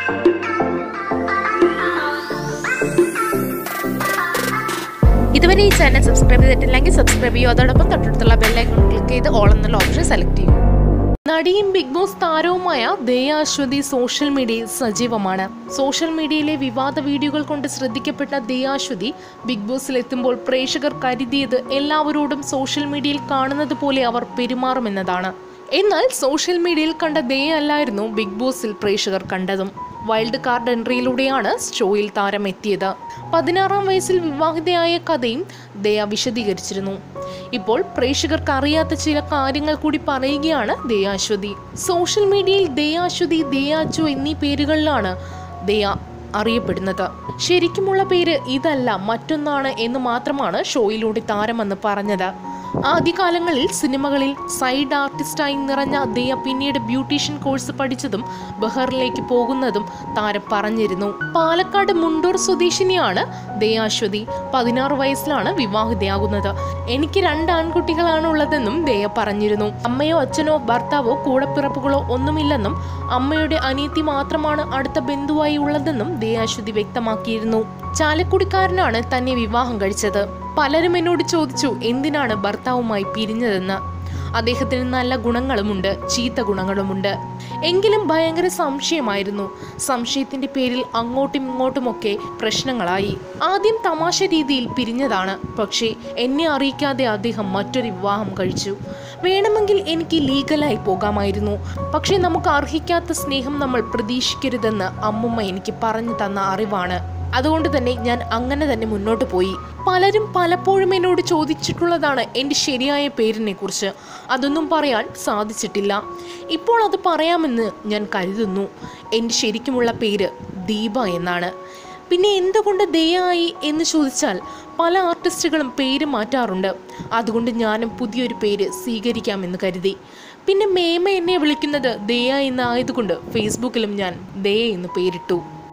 ഇതുവരെ ഈ channel subscribe ചെയ്തിട്ടില്ലെങ്കിൽ സബ്സ്ക്രൈബ് ചെയ്യൂ അതോടൊപ്പം തൊട്ടടുത്തുള്ള ബെല്ലൈക്കൺ ക്ലിക്ക് ചെയ്ത് ഓൾ എന്നുള്ള ഓപ്ഷൻ സെലക്ട് ചെയ്യൂ നടിയും ബിഗ് ബോസ് താരവുമായ ദയ അശ്വതി സോഷ്യൽ മീഡിയയിൽ സജീവമാണ് സോഷ്യൽ മീഡിയയിലെ വിവാദ വീഡിയോകൾ കൊണ്ട് ശ്രദ്ധിക്കപ്പെട്ട ദയ അശ്വതി ബിഗ് ബോസിൽ എത്തുമ്പോൾ പ്രേക്ഷകർ കരുതിയത് എല്ലാവരോടും സോഷ്യൽ മീഡിയയിൽ കാണുന്നത് പോലെ അവർ പെരുമാറുമെന്നതാണ് എന്നാൽ സോഷ്യൽ മീഡിയയിൽ കണ്ട ദയ അല്ലായിരുന്നു ബിഗ് ബോസിൽ പ്രേക്ഷകർ കണ്ടതും വൈൽഡ് കാർഡ് എൻട്രിയിലൂടെയാണ് ഷോയിൽ താരം എത്തിയത് പതിനാറാം വയസ്സിൽ വിവാഹിതയായ കഥയും ദയ വിശദീകരിച്ചിരുന്നു ഇപ്പോൾ പ്രേക്ഷകർക്ക് അറിയാത്ത ചില കാര്യങ്ങൾ കൂടി പറയുകയാണ് ദയാശ്വതി സോഷ്യൽ മീഡിയയിൽ ദയാശ്വതി ദയാച്ചു എന്നീ പേരുകളിലാണ് ദയ അറിയപ്പെടുന്നത് ശരിക്കുമുള്ള പേര് ഇതല്ല മറ്റൊന്നാണ് എന്ന് മാത്രമാണ് ഷോയിലൂടെ താരമെന്ന് പറഞ്ഞത് ആദ്യകാലങ്ങളിൽ സിനിമകളിൽ സൈഡ് ആർട്ടിസ്റ്റായി നിറഞ്ഞ ദയ പിന്നീട് ബ്യൂട്ടീഷ്യൻ കോഴ്സ് പഠിച്ചതും ബഹറിലേക്ക് പോകുന്നതും താരം പറഞ്ഞിരുന്നു പാലക്കാട് മുണ്ടൂർ സ്വദേശിനിയാണ് ദയാശ്വതി പതിനാറ് വയസ്സിലാണ് വിവാഹിതയാകുന്നത് എനിക്ക് രണ്ട് ആൺകുട്ടികളാണ് ഉള്ളതെന്നും ദയ പറഞ്ഞിരുന്നു അമ്മയോ അച്ഛനോ ഭർത്താവോ കൂടപ്പിറപ്പുകളോ ഒന്നുമില്ലെന്നും അമ്മയുടെ അനിയത്തി മാത്രമാണ് അടുത്ത ബന്ധുവായി ഉള്ളതെന്നും ദയാശ്വതി വ്യക്തമാക്കിയിരുന്നു ചാലക്കുടിക്കാരനാണ് തന്നെ വിവാഹം കഴിച്ചത് പലരും എന്നോട് ചോദിച്ചു എന്തിനാണ് ഭർത്താവുമായി പിരിഞ്ഞതെന്ന് അദ്ദേഹത്തിന് നല്ല ഗുണങ്ങളുമുണ്ട് ചീത്ത ഗുണങ്ങളുമുണ്ട് എങ്കിലും ഭയങ്കര സംശയമായിരുന്നു സംശയത്തിന്റെ പേരിൽ അങ്ങോട്ടും ഇങ്ങോട്ടുമൊക്കെ പ്രശ്നങ്ങളായി ആദ്യം തമാശ രീതിയിൽ പിരിഞ്ഞതാണ് പക്ഷേ എന്നെ അറിയിക്കാതെ അദ്ദേഹം മറ്റൊരു വിവാഹം കഴിച്ചു വേണമെങ്കിൽ എനിക്ക് ലീഗലായി പോകാമായിരുന്നു പക്ഷേ നമുക്ക് അർഹിക്കാത്ത സ്നേഹം നമ്മൾ പ്രതീക്ഷിക്കരുതെന്ന് അമ്മുമ്മ എനിക്ക് പറഞ്ഞു തന്ന അറിവാണ് അതുകൊണ്ട് തന്നെ ഞാൻ അങ്ങനെ തന്നെ മുന്നോട്ട് പോയി പലരും പലപ്പോഴും എന്നോട് ചോദിച്ചിട്ടുള്ളതാണ് എൻ്റെ ശരിയായ പേരിനെ കുറിച്ച് അതൊന്നും പറയാൻ സാധിച്ചിട്ടില്ല ഇപ്പോൾ അത് പറയാമെന്ന് ഞാൻ കരുതുന്നു എൻ്റെ ശരിക്കുമുള്ള പേര് ദീപ എന്നാണ് പിന്നെ എന്തുകൊണ്ട് ദയായി എന്ന് ചോദിച്ചാൽ പല ആർട്ടിസ്റ്റുകളും പേര് മാറ്റാറുണ്ട് അതുകൊണ്ട് ഞാനും പുതിയൊരു പേര് സ്വീകരിക്കാമെന്ന് കരുതി പിന്നെ മേമ എന്നെ വിളിക്കുന്നത് ദയ എന്നായതുകൊണ്ട് ഫേസ്ബുക്കിലും ഞാൻ ദയ എന്ന് പേരിട്ടു